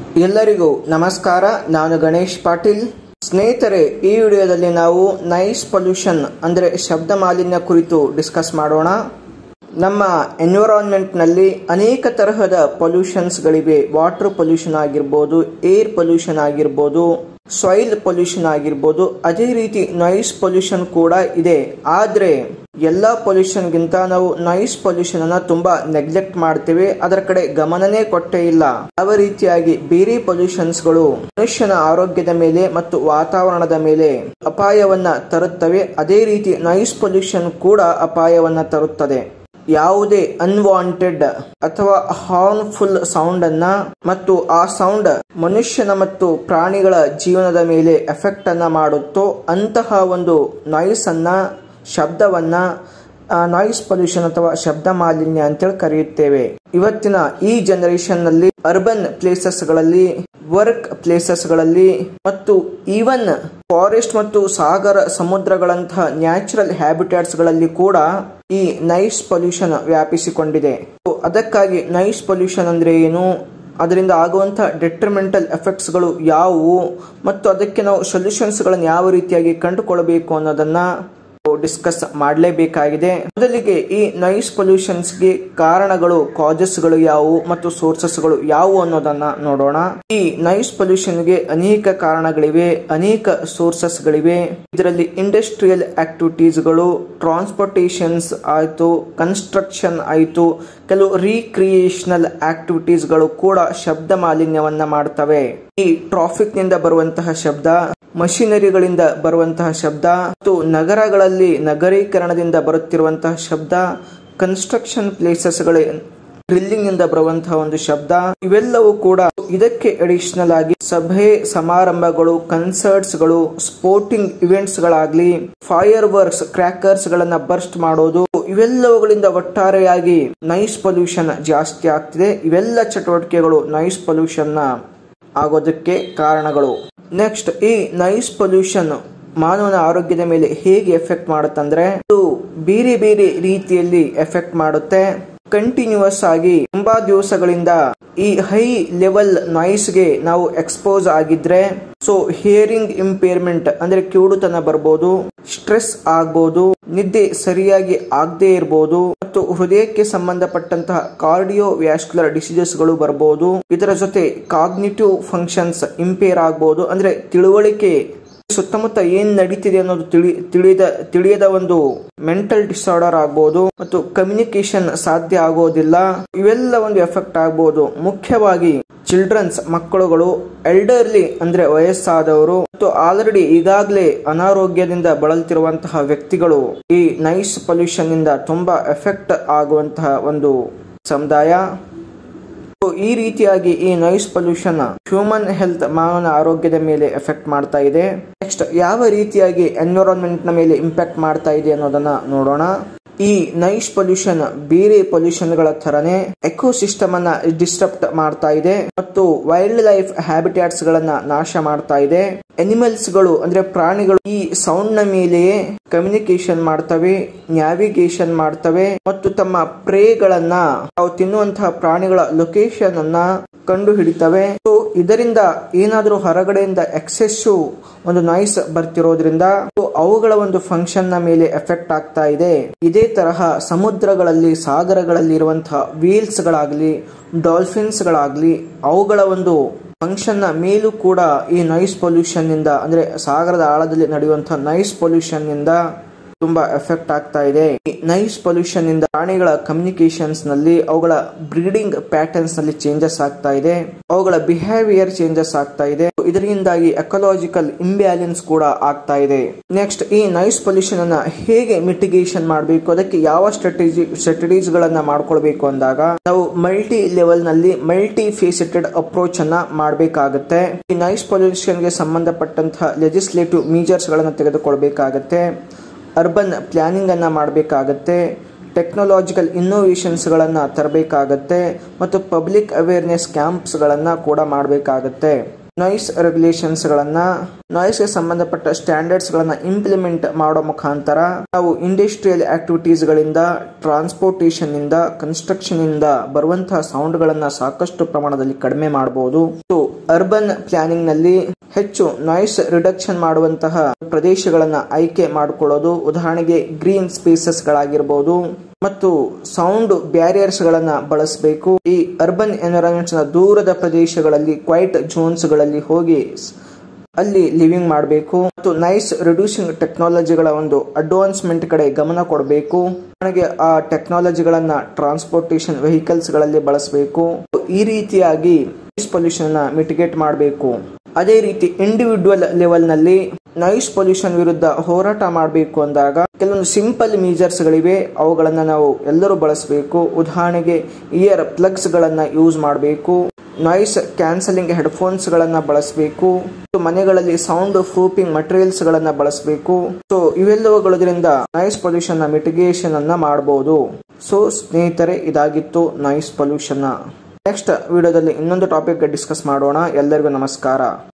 ಎಲ್ಲರಿಗೂ ನಮಸ್ಕಾರ ನಾನು ಗಣೇಶ್ ಪಾಟೀಲ್ ಸ್ನೇಹಿತರೆ ಈ ವಿಡಿಯೋದಲ್ಲಿ ನಾವು ನೈಸ್ ಪೊಲ್ಯೂಷನ್ ಅಂದರೆ ಶಬ್ದ ಮಾಲಿನ್ಯ ಕುರಿತು ಡಿಸ್ಕಸ್ ಮಾಡೋಣ ನಮ್ಮ ಎನ್ವಿರಾನ್ಮೆಂಟ್ನಲ್ಲಿ ಅನೇಕ ತರಹದ ಪೊಲ್ಯೂಷನ್ಸ್ಗಳಿವೆ ವಾಟರ್ ಪೊಲ್ಯೂಷನ್ ಆಗಿರ್ಬೋದು ಏರ್ ಪೊಲ್ಯೂಷನ್ ಆಗಿರ್ಬೋದು ಸಾಯಿಲ್ ಪೊಲ್ಯೂಷನ್ ಆಗಿರ್ಬೋದು ಅದೇ ರೀತಿ ನಾಯ್ಸ್ ಪೊಲ್ಯೂಷನ್ ಕೂಡ ಇದೆ ಆದರೆ ಎಲ್ಲ ಪೊಲ್ಯೂಷನ್ಗಿಂತ ನಾವು ನಾಯ್ಸ್ ಪೊಲ್ಯೂಷನ್ ಅನ್ನ ತುಂಬಾ ನೆಗ್ಲೆಕ್ಟ್ ಮಾಡ್ತೇವೆ ಅದರ ಕಡೆ ಗಮನನೇ ಕೊಟ್ಟೇ ಇಲ್ಲ ಯಾವ ರೀತಿಯಾಗಿ ಬೇರೆ ಪೊಲ್ಯೂಷನ್ಸ್ಗಳು ಮನುಷ್ಯನ ಆರೋಗ್ಯದ ಮೇಲೆ ಮತ್ತು ವಾತಾವರಣದ ಮೇಲೆ ಅಪಾಯವನ್ನ ತರುತ್ತವೆ ಅದೇ ರೀತಿ ನಾಯ್ಸ್ ಪೊಲ್ಯೂಷನ್ ಕೂಡ ಅಪಾಯವನ್ನ ತರುತ್ತದೆ ಯಾವುದೇ ಅನ್ವಾಂಟೆಡ್ ಅಥವಾ ಹಾರ್ಮ್ಫುಲ್ ಸೌಂಡ್ ಅನ್ನ ಮತ್ತು ಆ ಸೌಂಡ್ ಮನುಷ್ಯನ ಮತ್ತು ಪ್ರಾಣಿಗಳ ಜೀವನದ ಮೇಲೆ ಎಫೆಕ್ಟ್ ಅನ್ನ ಮಾಡುತ್ತೋ ಅಂತಹ ಒಂದು ನಾಯ್ಸ್ ಅನ್ನ ಶಬ್ದವನ್ನ ನಾಯ್ಸ್ ಪೊಲ್ಯೂಷನ್ ಅಥವಾ ಶಬ್ದ ಮಾಲಿನ್ಯ ಅಂತೇಳಿ ಕರೆಯುತ್ತೇವೆ ಇವತ್ತಿನ ಈ ಜನರೇಷನ್ ನಲ್ಲಿ ಅರ್ಬನ್ ಪ್ಲೇಸಸ್ ಗಳಲ್ಲಿ ವರ್ಕ್ ಪ್ಲೇಸಸ್ ಗಳಲ್ಲಿ ಮತ್ತು ಈವನ್ ಫಾರೆಸ್ಟ್ ಮತ್ತು ಸಾಗರ ಸಮುದ್ರಗಳಂತಹ ನ್ಯಾಚುರಲ್ ಹ್ಯಾಬಿಟ್ಯಾಟ್ಸ್ ಗಳಲ್ಲಿ ಕೂಡ ಈ ನೈಸ್ ಪೊಲ್ಯೂಷನ್ ವ್ಯಾಪಿಸಿಕೊಂಡಿದೆ ಅದಕ್ಕಾಗಿ ನೈಸ್ ಪೊಲ್ಯೂಷನ್ ಅಂದ್ರೆ ಏನು ಅದರಿಂದ ಆಗುವಂತಹ ಡೆಟ್ರಿಮೆಂಟಲ್ ಎಫೆಕ್ಟ್ಸ್ಗಳು ಯಾವುವು ಮತ್ತು ಅದಕ್ಕೆ ನಾವು ಸೊಲ್ಯೂಷನ್ಸ್ಗಳನ್ನು ಯಾವ ರೀತಿಯಾಗಿ ಕಂಡುಕೊಳ್ಳಬೇಕು ಅನ್ನೋದನ್ನ ಡಿಸ್ಕಸ್ ಮಾಡಲೇಬೇಕಾಗಿದೆ ಮೊದಲಿಗೆ ಈ ನೈಸ್ ಪೊಲ್ಯೂಷನ್ಸ್ಗೆ ಕಾರಣಗಳು ಕಾಜಸ್ಗಳು ಯಾವುವು ಮತ್ತು ಸೋರ್ಸಸ್ಗಳು ಯಾವುವು ಅನ್ನೋದನ್ನ ನೋಡೋಣ ಈ ನೈಸ್ ಪೊಲ್ಯೂಷನ್ಗೆ ಅನೇಕ ಕಾರಣಗಳಿವೆ ಅನೇಕ ಸೋರ್ಸಸ್ಗಳಿವೆ ಇದರಲ್ಲಿ ಇಂಡಸ್ಟ್ರಿಯಲ್ ಆಕ್ಟಿವಿಟೀಸ್ಗಳು ಟ್ರಾನ್ಸ್ಪೋರ್ಟೇಷನ್ಸ್ ಆಯಿತು ಕನ್ಸ್ಟ್ರಕ್ಷನ್ ಆಯಿತು ಕೆಲವು ರೀಕ್ರಿಯೇಷನಲ್ ಆಕ್ಟಿವಿಟೀಸ್ಗಳು ಕೂಡ ಶಬ್ದ ಮಾಲಿನ್ಯವನ್ನ ಮಾಡ್ತವೆ ಈ ಟ್ರಾಫಿಕ್ ನಿಂದ ಬರುವಂತಹ ಶಬ್ದ ಮಷಿನರಿಗಳಿಂದ ಬರುವಂತಹ ಶಬ್ದ ಮತ್ತು ನಗರಗಳಲ್ಲಿ ನಗರೀಕರಣದಿಂದ ಬರುತ್ತಿರುವಂತಹ ಶಬ್ದ ಕನ್ಸ್ಟ್ರಕ್ಷನ್ ಪ್ಲೇಸಸ್ಗಳ ಡ್ರಿಲ್ಲಿಂಗ್ ಇಂದ ಬರುವಂತಹ ಒಂದು ಶಬ್ದ ಇವೆಲ್ಲವೂ ಕೂಡ ಇದಕ್ಕೆ ಅಡಿಷನಲ್ ಆಗಿ ಸಭೆ ಸಮಾರಂಭಗಳು ಕನ್ಸರ್ಟ್ಸ್ ಗಳು ಸ್ಪೋರ್ಟಿಂಗ್ ಇವೆಂಟ್ಸ್ ಗಳಾಗ್ಲಿ ಫೈರ್ ವರ್ಕ್ಸ್ ಕ್ರ್ಯಾಕರ್ಸ್ ಗಳನ್ನ ಬರ್ಸ್ಟ್ ಮಾಡೋದು ಇವೆಲ್ಲವುಗಳಿಂದ ಒಟ್ಟಾರೆಯಾಗಿ ನೈಸ್ ಪೊಲ್ಯೂಷನ್ ಜಾಸ್ತಿ ಆಗ್ತಿದೆ ಇವೆಲ್ಲ ಚಟುವಟಿಕೆಗಳು ನೈಸ್ ಪೊಲ್ಯೂಷನ್ ನ ಆಗೋದಕ್ಕೆ ಕಾರಣಗಳು ನೆಕ್ಸ್ಟ್ ಈ ನೈಸ್ ಪೊಲ್ಯೂಷನ್ ಮಾನವನ ಆರೋಗ್ಯದ ಮೇಲೆ ಹೇಗೆ ಎಫೆಕ್ಟ್ ಮಾಡುತ್ತಂದ್ರೆ ಇದು ಬೇರೆ ಬೇರೆ ರೀತಿಯಲ್ಲಿ ಎಫೆಕ್ಟ್ ಮಾಡುತ್ತೆ ಕಂಟಿನ್ಯೂಸ್ ಆಗಿ ತುಂಬಾ ದಿವಸಗಳಿಂದ ಈ ಹೈ ಲೆವೆಲ್ ನಾಯ್ಸ್ಗೆ ನಾವು ಎಕ್ಸ್ಪೋಸ್ ಆಗಿದ್ರೆ ಸೊ ಹಿಯರಿಂಗ್ ಇಂಪೇರ್ಮೆಂಟ್ ಅಂದ್ರೆ ಕಿವುಡುತನ ಬರ್ಬೋದು ಸ್ಟ್ರೆಸ್ ಆಗ್ಬೋದು ನಿದ್ದೆ ಸರಿಯಾಗಿ ಆಗದೆ ಇರಬಹುದು ಮತ್ತು ಹೃದಯಕ್ಕೆ ಸಂಬಂಧಪಟ್ಟಂತಹ ಕಾರ್ಡಿಯೋ ವ್ಯಾಸ್ಕ್ಯುಲರ್ ಡಿಸೀಸಸ್ಗಳು ಬರಬಹುದು ಇದರ ಜೊತೆ ಕಾಗ್ನಿಟಿವ್ ಫಂಕ್ಷನ್ಸ್ ಇಂಪೇರ್ ಆಗ್ಬಹುದು ಅಂದ್ರೆ ತಿಳುವಳಿಕೆ ಸುತ್ತಮುತ್ತ ಏನ್ ನಡೀತಿದೆ ಅನ್ನೋದು ತಿಳಿ ತಿಳಿದ ತಿಳಿಯದ ಒಂದು ಮೆಂಟಲ್ ಡಿಸಾರ್ಡರ್ ಆಗ್ಬೋದು ಮತ್ತು ಕಮ್ಯುನಿಕೇಶನ್ ಸಾಧ್ಯ ಆಗೋದಿಲ್ಲ ಇವೆಲ್ಲ ಒಂದು ಎಫೆಕ್ಟ್ ಆಗ್ಬೋದು ಮುಖ್ಯವಾಗಿ ಚಿಲ್ಡ್ರನ್ಸ್ ಮಕ್ಕಳುಗಳು ಎಲ್ಡರ್ಲಿ ಅಂದ್ರೆ ವಯಸ್ಸಾದವರು ಮತ್ತು ಆಲ್ರೆಡಿ ಈಗಾಗಲೇ ಅನಾರೋಗ್ಯದಿಂದ ಬಳಲ್ತಿರುವಂತಹ ವ್ಯಕ್ತಿಗಳು ಈ ನೈಸ್ ಪೊಲ್ಯೂಷನ್ ಇಂದ ತುಂಬಾ ಎಫೆಕ್ಟ್ ಆಗುವಂತಹ ಒಂದು ಸಮುದಾಯ ಈ ರೀತಿಯಾಗಿ ಈ ನಾಯ್ಸ್ ಪೊಲ್ಯೂಷನ್ ಹ್ಯೂಮನ್ ಹೆಲ್ತ್ ಮಾನವನ ಆರೋಗ್ಯದ ಮೇಲೆ ಎಫೆಕ್ಟ್ ಮಾಡ್ತಾ ಇದೆ ನೆಕ್ಸ್ಟ್ ಯಾವ ರೀತಿಯಾಗಿ ಎನ್ವಿರಾನ್ಮೆಂಟ್ ನ ಮೇಲೆ ಇಂಪ್ಯಾಕ್ಟ್ ಮಾಡ್ತಾ ಇದೆ ಅನ್ನೋದನ್ನ ನೋಡೋಣ ಈ ನೈಸ್ ಪೊಲ್ಯೂಷನ್ ಬೇರೆ ಪೊಲ್ಯೂಷನ್ ಗಳ ತರನೇ ಎಕೋಸಿಸ್ಟಮ್ ಅನ್ನ ಡಿಸ್ಟರ್ಬ್ ಮಾಡ್ತಾ ಇದೆ ಮತ್ತು ವೈಲ್ಡ್ ಲೈಫ್ ಹ್ಯಾಬಿಟ್ಯಾಟ್ಸ್ ಗಳನ್ನ ನಾಶ ಮಾಡ್ತಾ ಇದೆ ಅನಿಮಲ್ಸ್ ಗಳು ಅಂದ್ರೆ ಪ್ರಾಣಿಗಳು ಈ ಸೌಂಡ್ ನ ಮೇಲೆಯೇ ಕಮ್ಯುನಿಕೇಶನ್ ಮಾಡ್ತವೆ ನ್ಯಾವಿಗೇಷನ್ ಮಾಡ್ತವೆ ಮತ್ತು ತಮ್ಮ ಪ್ರೇಗಳನ್ನ ತಾವು ತಿನ್ನುವಂತಹ ಪ್ರಾಣಿಗಳ ಲೊಕೇಶನ್ ಅನ್ನ ಕಂಡು ಹಿಡಿತವೆ ಸೊ ಇದರಿಂದ ಏನಾದರೂ ಹೊರಗಡೆಯಿಂದ ಎಕ್ಸೆಸ್ಸು ಒಂದು ನಾಯ್ಸ್ ಬರ್ತಿರೋದ್ರಿಂದ ಅವುಗಳ ಒಂದು ಫಂಕ್ಷನ್ ನ ಮೇಲೆ ಎಫೆಕ್ಟ್ ಆಗ್ತಾ ಇದೆ ಇದೇ ತರಹ ಸಮುದ್ರಗಳಲ್ಲಿ ಸಾಗರಗಳಲ್ಲಿ ಇರುವಂತಹ ವೀಲ್ಸ್ ಗಳಾಗ್ಲಿ ಡಾಲ್ಫಿನ್ಸ್ ಗಳಾಗ್ಲಿ ಅವುಗಳ ಒಂದು ಫಂಕ್ಷನ್ ನ ಮೇಲೂ ಕೂಡ ಈ ನೈಸ್ ಪೊಲ್ಯೂಷನ್ ನಿಂದ ಅಂದ್ರೆ ಸಾಗರದ ಆಳದಲ್ಲಿ ನಡೆಯುವಂತಹ ನೈಸ್ ಪೊಲ್ಯೂಷನ್ ನಿಂದ ತುಂಬಾ ಎಫೆಕ್ಟ್ ಆಗ್ತಾ ಇದೆ ಈ ನೈಸ್ ಪೊಲ್ಯೂಷನ್ ಇಂದ ಪ್ರಾಣಿಗಳ ಕಮ್ಯುನಿಕೇಶನ್ಸ್ ನಲ್ಲಿ ಅವುಗಳ ಬ್ರೀಡಿಂಗ್ ಪ್ಯಾಟರ್ನ್ಸ್ ನಲ್ಲಿ ಚೇಂಜಸ್ ಆಗ್ತಾ ಇದೆ ಅವುಗಳ ಬಿಹೇವಿಯರ್ ಚೇಂಜಸ್ ಆಗ್ತಾ ಇದೆ ಇದರಿಂದಾಗಿ ಎಕಲಾಜಿಕಲ್ ಇಂಬ್ಯಾಲೆನ್ಸ್ ಕೂಡ ಆಗ್ತಾ ಇದೆ ನೆಕ್ಸ್ಟ್ ಈ ನೈಸ್ ಪೊಲ್ಯೂಷನ್ ಅನ್ನ ಹೇಗೆ ಮಿಟಿಗೇಷನ್ ಮಾಡಬೇಕು ಅದಕ್ಕೆ ಯಾವ ಸ್ಟ್ರಾಟಜಿ ಸ್ಟ್ರಾಟಜೀಸ್ ಗಳನ್ನ ಮಾಡ್ಕೊಳ್ಬೇಕು ಅಂದಾಗ ನಾವು ಮಲ್ಟಿ ಲೆವೆಲ್ ನಲ್ಲಿ ಮಲ್ಟಿ ಫೇಸೆಟೆಡ್ ಅಪ್ರೋಚ್ ಅನ್ನ ಮಾಡಬೇಕಾಗುತ್ತೆ ಈ ನೈಸ್ ಪೊಲ್ಯೂಷನ್ ಗೆ ಸಂಬಂಧಪಟ್ಟಂತಹ ಲೆಜಿಸ್ಲೇಟಿವ್ ಮೀಜರ್ಸ್ ಗಳನ್ನ ತೆಗೆದುಕೊಳ್ಬೇಕಾಗತ್ತೆ ಅರ್ಬನ್ ಪ್ಲಾನಿಂಗ್ ಅನ್ನ ಮಾಡಬೇಕಾಗತ್ತೆ ಟೆಕ್ನಾಲಜಿಕಲ್ ಇನ್ನೋವೇಷನ್ಸ್ಗಳನ್ನು ತರಬೇಕಾಗತ್ತೆ ಮತ್ತು ಪಬ್ಲಿಕ್ ಅವೇರ್ನೆಸ್ ಕ್ಯಾಂಪ್ಸ್ಗಳನ್ನು ಕೂಡ ಮಾಡಬೇಕಾಗತ್ತೆ ನಾಯ್ಸ್ ರೆಗ್ಯುಲೇಷನ್ಸ್ಗಳನ್ನು ನಾಯ್ಸ್ಗೆ ಸಂಬಂಧಪಟ್ಟ ಸ್ಟ್ಯಾಂಡರ್ಡ್ಸ್ಗಳನ್ನು ಇಂಪ್ಲಿಮೆಂಟ್ ಮಾಡೋ ಮುಖಾಂತರ ನಾವು ಇಂಡಸ್ಟ್ರಿಯಲ್ ಆಕ್ಟಿವಿಟೀಸ್ಗಳಿಂದ ಟ್ರಾನ್ಸ್ಪೋರ್ಟೇಷನ್ನಿಂದ ಕನ್ಸ್ಟ್ರಕ್ಷನ್ನಿಂದ ಬರುವಂತಹ ಸೌಂಡ್ಗಳನ್ನು ಸಾಕಷ್ಟು ಪ್ರಮಾಣದಲ್ಲಿ ಕಡಿಮೆ ಮಾಡಬಹುದು ಮತ್ತು ಅರ್ಬನ್ ಪ್ಲಾನಿಂಗ್ನಲ್ಲಿ ಹೆಚ್ಚು ನಾಯ್ಸ್ ರಿಡಕ್ಷನ್ ಮಾಡುವಂತಹ ಪ್ರದೇಶಗಳನ್ನು ಆಯ್ಕೆ ಮಾಡಿಕೊಳ್ಳೋದು ಉದಾಹರಣೆಗೆ ಗ್ರೀನ್ ಸ್ಪೇಸಸ್ಗಳಾಗಿರ್ಬೋದು ಮತ್ತು ಸೌಂಡ್ ಬ್ಯಾರಿಯರ್ಸ್ ಗಳನ್ನ ಬಳಸಬೇಕು ಈ ಅರ್ಬನ್ ಎನ್ವಿರಾನ್ಮೆಂಟ್ಸ್ ನ ದೂರದ ಪ್ರದೇಶಗಳಲ್ಲಿ ಕ್ವೈಟ್ ಝೋನ್ಸ್ಗಳಲ್ಲಿ ಹೋಗಿ ಅಲ್ಲಿ ಲಿವಿಂಗ್ ಮಾಡಬೇಕು ಮತ್ತು ನೈಸ್ ರಿಡ್ಯೂಸಿಂಗ್ ಟೆಕ್ನಾಲಜಿಗಳ ಒಂದು ಅಡ್ವಾನ್ಸ್ಮೆಂಟ್ ಕಡೆ ಗಮನ ಕೊಡಬೇಕು ನನಗೆ ಆ ಟೆಕ್ನಾಲಜಿಗಳನ್ನ ಟ್ರಾನ್ಸ್ಪೋರ್ಟೇಷನ್ ವೆಹಿಕಲ್ಸ್ ಗಳಲ್ಲಿ ಬಳಸಬೇಕು ಈ ರೀತಿಯಾಗಿ ನಾಯ್ಸ್ ಪೊಲ್ಯೂಷನ್ ಮಿಟಿಗೇಟ್ ಮಾಡಬೇಕು ಅದೇ ರೀತಿ ಇಂಡಿವಿಜುವಲ್ ಲೆವೆಲ್ ನಲ್ಲಿ ನಾಯ್ಸ್ ಪೊಲ್ಯೂಷನ್ ವಿರುದ್ಧ ಹೋರಾಟ ಮಾಡಬೇಕು ಅಂದಾಗ ಕೆಲವೊಂದು ಸಿಂಪಲ್ ಮೀಜರ್ಸ್ ಗಳಿವೆ ಅವುಗಳನ್ನ ನಾವು ಎಲ್ಲರೂ ಬಳಸಬೇಕು ಉದಾಹರಣೆಗೆ ಇಯರ್ ಪ್ಲಗ್ಸ್ ಗಳನ್ನ ಯೂಸ್ ಮಾಡಬೇಕು ನಾಯ್ಸ್ ಕ್ಯಾನ್ಸಲಿಂಗ್ ಹೆಡ್ಫೋನ್ಸ್ ಗಳನ್ನ ಬಳಸಬೇಕು ಮನೆಗಳಲ್ಲಿ ಸೌಂಡ್ ಪ್ರೂಫಿಂಗ್ ಮಟೀರಿಯಲ್ಸ್ ಗಳನ್ನ ಬಳಸಬೇಕು ಸೊ ಇವೆಲ್ಲವುಗಳದ್ರಿಂದ ನಾಯ್ಸ್ ಪೊಲ್ಯೂಷನ್ ನ ಮಿಟಿಗೇಷನ್ ಅನ್ನ ಮಾಡಬಹುದು ಸೊ ಸ್ನೇಹಿತರೆ ಇದಾಗಿತ್ತು ನಾಯ್ಸ್ ಪೊಲ್ಯೂಷನ್ ನೆಕ್ಸ್ಟ್ ವಿಡಿಯೋದಲ್ಲಿ ಇನ್ನೊಂದು ಟಾಪಿಕ್ ಡಿಸ್ಕಸ್ ಮಾಡೋಣ ಎಲ್ಲರಿಗೂ ನಮಸ್ಕಾರ